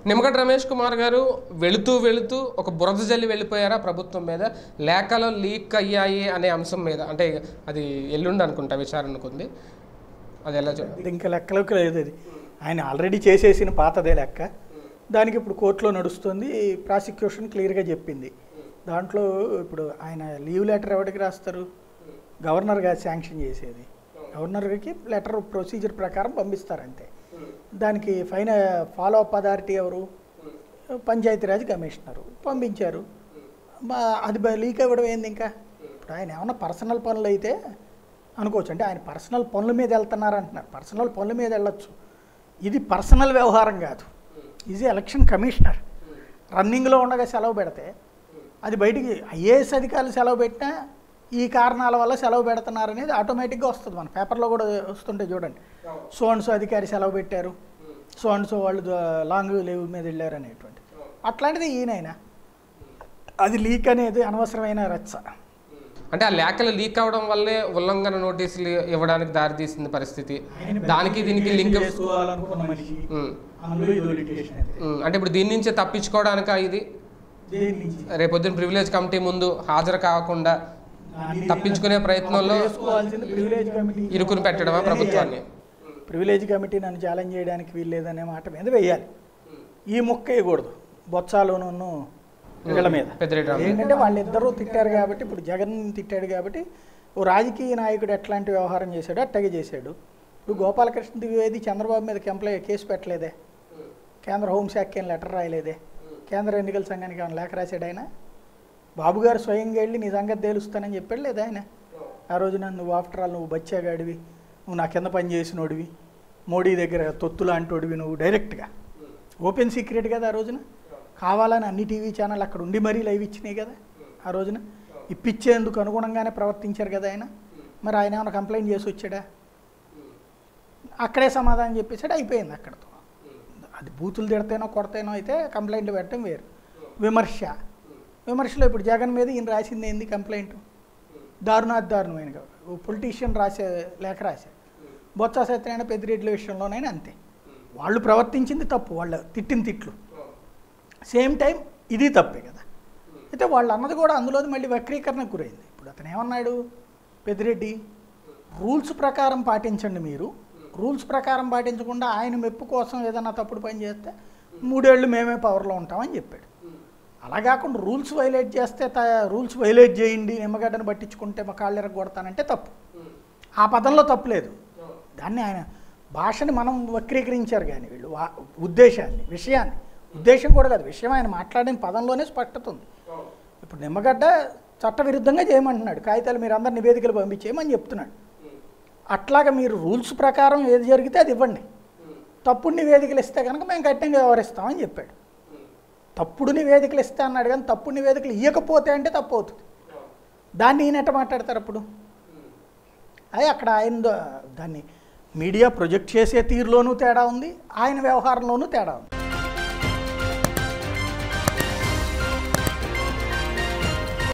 నిమ్మగడ్డ రమేష్ కుమార్ గారు వెళుతూ వెళుతూ ఒక బురద జల్లి వెళ్ళిపోయారా ప్రభుత్వం మీద లేఖలు లీక్ అయ్యాయి అనే అంశం మీద అంటే అది ఎల్లుండి అనుకుంటా విచారణకు ఉంది అది ఎలా చెప్ ఇది ఇంకా లెక్కలోకి లేదు అది ఆయన ఆల్రెడీ చేసేసిన పాతదే లెక్క దానికి ఇప్పుడు కోర్టులో నడుస్తుంది ప్రాసిక్యూషన్ క్లియర్గా చెప్పింది దాంట్లో ఇప్పుడు ఆయన లీవ్ లెటర్ ఎవరికి రాస్తారు గవర్నర్ గారు శాంక్షన్ చేసేది గవర్నర్కి లెటర్ ప్రొసీజర్ ప్రకారం పంపిస్తారు అంతే దానికి ఫైన ఫాలో అప్ అథారిటీ ఎవరు పంచాయతీరాజ్ కమిషనరు పంపించారు మా అది లీక్ అవ్వడం ఏంది ఇంకా ఇప్పుడు ఆయన ఏమన్నా పర్సనల్ పనులు అయితే అనుకోవచ్చు అంటే ఆయన పర్సనల్ పనుల మీద వెళ్తున్నారు అంటున్నారు పర్సనల్ పనుల మీద వెళ్ళొచ్చు ఇది పర్సనల్ వ్యవహారం కాదు ఇది ఎలక్షన్ కమిషనర్ రన్నింగ్లో ఉండగా సెలవు పెడితే అది బయటికి ఐఏఎస్ అధికారులు సెలవు పెట్టినా ఈ కారణాల వల్ల సెలవు పెడుతున్నారు అనేది ఆటోమేటిక్గా వస్తుంది మన పేపర్లో కూడా వస్తుంటే చూడండి సో అండ్ సో అధికారి సెలవు పెట్టారు సో అండ్ సో వాళ్ళు ద- లాంగ్ లీవ్ మీద వెళ్ళారు అనేటువంటి అట్లాంటిది ఈయనైనా అది లీక్ అనేది అనవసరమైన రచ్చ అంటే ఆ లేఖలు లీక్ అవడం వల్లే ఉల్లంఘన నోటీసులు ఇవ్వడానికి దారితీసింది పరిస్థితి దానికి దీనికి లింక్ చేసుకోవాలనుకున్న మనిషి ఉమ్, అందులో ఇది litigation అది. ఉమ్, అంటే ఇప్పుడు దీని నుంచి తప్పించుకోవడానికా ఇది దేని నుంచి రేపొద్దున ప్రివిలేజ్ కమిటీ ముందు హాజరు కాకుండా తప్పించుకునే ప్రయత్నంలో చేసుకోవాల్సింది ప్రివిలేజ్ కమిటీ ఇరుకుని పెట్టడమా ప్రభుత్వాన్ని ప్రివిలేజ్ కమిటీ నన్ను ఛాలెంజ్ చేయడానికి వీల్లేదనే మాట మీద వేయాలి ఈ ముక్క వేయకూడదు బొత్సాలోనూ వీళ్ళ మీద పెద్దిరెడ్డి రామ ఏంటంటే వాళ్ళిద్దరూ తిట్టారు కాబట్టి ఇప్పుడు జగన్ తిట్టాడు కాబట్టి ఓ రాజకీయ నాయకుడు ఎట్లాంటి వ్యవహారం చేశాడో అట్టగే చేశాడు ఇప్పుడు గోపాలకృష్ణ ద్వివేది చంద్రబాబు మీద కంప్లై కేసు పెట్టలేదే కేంద్ర హోంశాఖకి ఏం లెటర్ రాయలేదే కేంద్ర ఎన్నికల సంఘానికి ఏమైనా లేఖ రాశాడు ఆయన బాబు గారు స్వయంగా వెళ్ళి నీ సంగతి తేలుస్తానని చెప్పాడు లేదా ఆయన ఆ రోజున నువ్వు ఆఫ్టర్ ఆల్ నువ్వు బచ్చాగాడివి నువ్వు నా కింద పని చేసినోడివి మోడీ దగ్గర తొత్తు లాంటోడివి నువ్వు డైరెక్ట్గా ఓపెన్ సీక్రెట్ కదా ఆ రోజున కావాలని అన్ని టీవీ ఛానల్ అక్కడ ఉండి మరీ లైవ్ ఇచ్చినాయి కదా ఆ రోజున ఇప్పించేందుకు అనుగుణంగానే ప్రవర్తించారు కదా ఆయన మరి ఆయన ఏమైనా కంప్లైంట్ చేసి వచ్చాడా అక్కడే సమాధానం చెప్పేసాడు అయిపోయింది అక్కడతో అది బూతులు తిడతేనో కొడతేనో అయితే కంప్లైంట్ పెట్టడం వేరు విమర్శ విమర్శలో ఇప్పుడు జగన్ మీద ఈయన రాసింది ఏంది కంప్లైంట్ దారుణాతి దారుణమైన ఓ పొలిటీషియన్ రాసే లేఖ రాశారు బొత్స సత్యనారాయణ పెద్దిరెడ్డి విషయంలోనైనా అంతే వాళ్ళు ప్రవర్తించింది తప్పు వాళ్ళు తిట్టిన తిట్లు సేమ్ టైం ఇది తప్పే కదా అయితే వాళ్ళు అన్నది కూడా అందులో మళ్ళీ వక్రీకరణకు గురైంది ఇప్పుడు అతను ఏమన్నాడు పెద్దిరెడ్డి రూల్స్ ప్రకారం పాటించండి మీరు రూల్స్ ప్రకారం పాటించకుండా ఆయన మెప్పు కోసం ఏదైనా తప్పుడు పని చేస్తే మూడేళ్ళు మేమే పవర్లో ఉంటామని చెప్పాడు అలా కాకుండా రూల్స్ వైలేట్ చేస్తే రూల్స్ వైలేట్ చేయండి నిమ్మగడ్డను పట్టించుకుంటే మా కాళ్ళు ఎరగొడతానంటే తప్పు ఆ పదంలో తప్పు లేదు దాన్ని ఆయన భాషని మనం వక్రీకరించారు కానీ వీళ్ళు వా- ఉద్దేశాన్ని విషయాన్ని ఉద్దేశం కూడా కాదు విషయం ఆయన మాట్లాడిన పదంలోనే స్పష్టత ఉంది ఇప్పుడు నిమ్మగడ్డ చట్టవిరుద్ధంగా చేయమంటున్నాడు కాగితాలు మీరు అందరు నివేదికలు పంపించేయమని చెప్తున్నాడు అట్లాగా మీరు రూల్స్ ప్రకారం ఏది జరిగితే అది ఇవ్వండి తప్పుడు నివేదికలు ఇస్తే కనుక మేము కఠినంగా వ్యవహరిస్తామని చెప్పాడు తప్పుడు నివేదికలు ఇస్తే అన్నాడు కానీ తప్పుడు నివేదికలు ఇవ్వకపోతే అంటే తప్పు అవుతుంది దాన్ని ఈయన ఎట్ట మాట్లాడతారు అప్పుడు అది అక్కడ ఆయన ద- దాన్ని మీడియా ప్రొజెక్ట్ చేసే తీరులోనూ తేడా ఉంది ఆయన వ్యవహారంలోనూ తేడా ఉంది